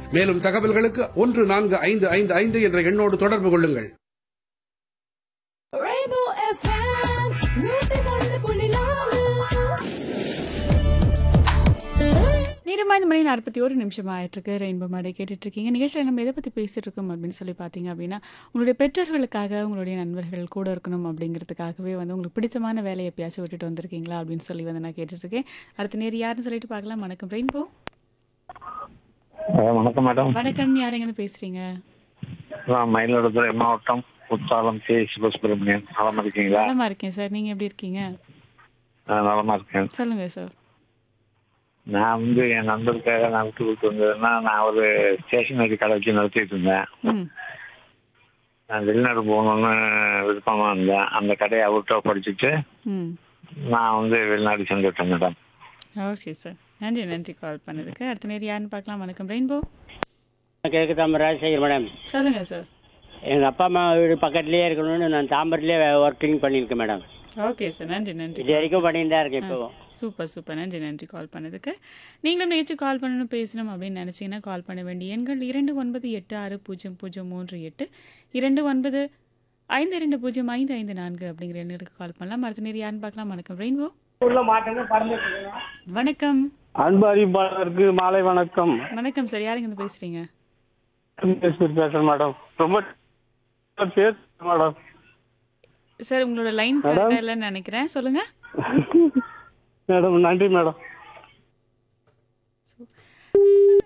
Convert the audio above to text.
மேலும் தகவல்களுக்கு ஒன்று நான்கு ஐந்து ஐந்து ஐந்து என்ற எண்ணோடு தொடர்பு கொள்ளுங்கள் Rainbow FM, நூத்தி ஒன்று புள்ளி நாலு நேரமா இந்த மணி நாற்பத்தி ஒரு நிமிஷம் ஆயிட்டிருக்கு ரெயின்போ மாடை கேட்டுட்டு இருக்கீங்க நிகழ்ச்சியில் நம்ம எதை பற்றி பேசிட்டு இருக்கோம் அப்படின்னு சொல்லி பார்த்தீங்க அப்படின்னா உங்களுடைய பெற்றோர்களுக்காக உங்களுடைய நண்பர்கள் கூட இருக்கணும் அப்படிங்கிறதுக்காகவே வந்து உங்களுக்கு பிடிச்சமான வேலையை எப்பயாச்சும் விட்டுட்டு வந்திருக்கீங்களா அப்படின்னு சொல்லி வந்து நான் கேட்டுட்டு இருக்கேன் அடுத்த நேர் யாருன்னு சொல்லிட்டு பார்க்கலாம் வணக்கம் ரெயின்போ அஹ் வணக்கம் மேடம் வணக்கம் யார் எங்கேருந்து பேசுறீங்க நான் மயிலாடுதுறை மாவட்டம் குத்தாலம் கே சுபசுப்ரமணியன் நலமா இருக்கீங்களா நலமா இருக்கேன் சார் நீங்க எப்படி இருக்கீங்க நான் நலமா இருக்கேன் சொல்லுங்க சார் நான் வந்து என் நண்பருக்காக நான் விட்டு கொடுத்து வந்ததுன்னா நான் ஒரு ஸ்டேஷனரி கடை வச்சு நடத்திட்டு இருந்தேன் ம் நான் வெளிநாடு போகணும்னு விருப்பமா இருந்தேன் அந்த கடையை அவர்கிட்ட படிச்சுட்டு ம் நான் வந்து வெளிநாடு சென்றுட்டேன் மேடம் ஓகே சார் நன்றி நன்றி கால் பண்ணதுக்கு அடுத்த நேர் யாருன்னு பார்க்கலாம் வணக்கம் ரெயின்போ கிழக்கு தாம்பரம் ராஜசேகர் மேடம் சொல்லுங்க சார் எங்கள் அப்பா அம்மா வீடு பக்கத்துலேயே இருக்கணும்னு நான் தாம்பரத்துலேயே ஒர்க்கிங் பண்ணியிருக்கேன் மேடம் ஓகே சார் நன்றி நன்றி இது வரைக்கும் பண்ணிட்டு தான் இருக்கேன் இப்போ சூப்பர் சூப்பர் நன்றி நன்றி கால் பண்ணதுக்கு நீங்களும் நேற்று கால் பண்ணணும் பேசணும் அப்படின்னு நினச்சிங்கன்னா கால் பண்ண வேண்டிய எண்கள் இரண்டு ஒன்பது எட்டு ஆறு பூஜ்ஜியம் பூஜ்ஜியம் மூன்று எட்டு இரண்டு ஒன்பது ஐந்து ரெண்டு பூஜ்ஜியம் ஐந்து ஐந்து நான்கு அப்படிங்கிற எண்ணுக்கு கால் பண்ணலாம் அடுத்த நேரம் யாருன்னு பார்க்கலாம் வணக்கம் ரெயின்போ வணக்கம் அன்பு அறிவிப்பாளருக்கு மாலை வணக்கம் வணக்கம் சார் யாருங்க இருந்து பேசுறீங்க பேசுறேன் பேசுறேன் மேடம் ரொம்ப பேச மேடம் சார் உங்களோட லைன் கரெக்டாக இல்லைன்னு நினைக்கிறேன் சொல்லுங்க மேடம் நன்றி மேடம்